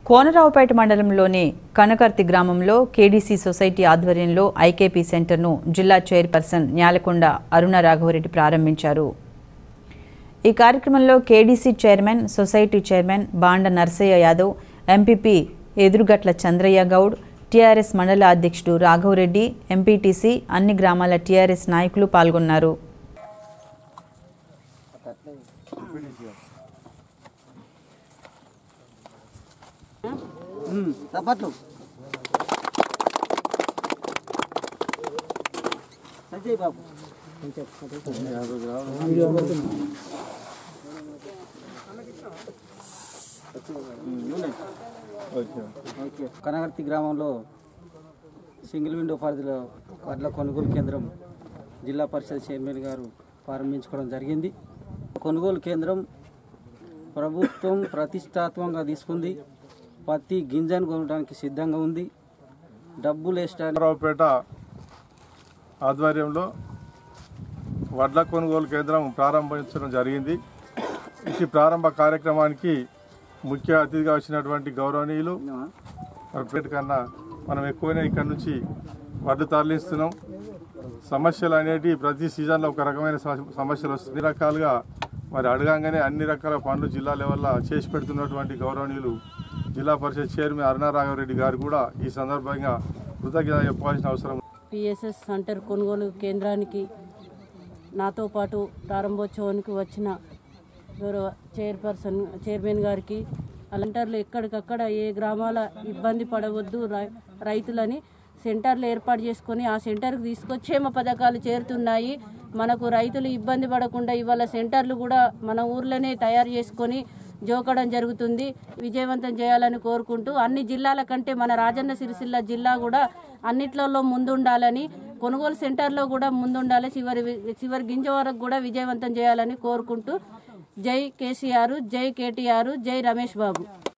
కోనరావుపేట మండలంలోని కనకర్తి గ్రామంలో KDC society ఆధ్వర్యంలో ఐకేపీ సెంటర్ను జిల్లా చైర్పర్సన్ న్యాలకొండ అరుణ రాఘవరెడ్డి ప్రారంభించారు ఈ కార్యక్రమంలో KDC chairman society chairman Banda Narsaiah Yadav MPP Edurugatla Chandraiah Goud TRS మండల అధ్యక్షుడు రాఘవరెడ్డి ఎంపీటీసీ అన్ని గ్రామాల టీఆర్ఎస్ నాయకులు పాల్గొన్నారు చప్పట్లు సంజయ్ బాబు కనగర్తి గ్రామంలో సింగిల్ విండో పరిధిలో వడ్ల కొనుగోలు కేంద్రం జిల్లా పరిషత్ చైర్మన్ గారు ప్రారంభించుకోవడం జరిగింది కొనుగోలు కేంద్రం ప్రభుత్వం ప్రతిష్టాత్మకంగా తీసుకుంది పత్తి గింజను కొనడానికి సిద్ధంగా ఉంది డబ్బులు వేసడానికి రావుపేట ఆధ్వర్యంలో వడ్ల కొనుగోలు కేంద్రం ప్రారంభించడం జరిగింది ఈ ప్రారంభ కార్యక్రమానికి ముఖ్య అతిథిగా వచ్చినటువంటి గౌరవనీయులు మరి పేట కన్నా మనం ఎక్కువనే ఇక్కడ నుంచి వడ్లు తరలిస్తున్నాం సమస్యలు అనేటివి ప్రతి సీజన్లో ఒక రకమైన సమ- సమస్యలు వస్తాయి అన్ని రకాలుగా మరి అడగంగానే అన్ని రకాల పనులు జిల్లా లెవెల్లో చేసి పెడుతున్నటువంటి గౌరవనీయులు జిల్లా పరిషత్ చైర్మన్ అరుణారాఘవరెడ్డి గారు కూడా ఈ సందర్భంగా కృతజ్ఞత చెప్పాల్సిన అవసరం పిఎస్ఎస్ సెంటర్ కొనుగోలు కేంద్రానికి నాతో పాటు ప్రారంభోత్సవానికి వచ్చిన గౌరవ చైర్పర్సన్ చైర్మన్ గారికి ఆ సెంటర్లు ఎక్కడికక్కడ ఏ గ్రామాల ఇబ్బంది పడవద్దు రై- రైతులని సెంటర్లు ఏర్పాటు చేసుకొని ఆ సెంటర్కి తీసుకొచ్చేమ పథకాలు చేరుతున్నాయి మనకు రైతులు ఇబ్బంది పడకుండా ఇవాళ సెంటర్లు కూడా మన ఊర్లోనే తయారు చేసుకొని జోకడం జరుగుతుంది విజయవంతం చేయాలని కోరుకుంటూ అన్ని జిల్లాల కంటే మన రాజన్న సిరిసిల్ల జిల్లా కూడా అన్నిట్లలో ముందుండాలని కొనుగోలు సెంటర్లో కూడా ముందుండాలి చివరి చివరి గింజ వరకు కూడా విజయవంతం చేయాలని కోరుకుంటూ జై కేసీఆర్ జై కేటీఆర్ జై రమేష్ బాబు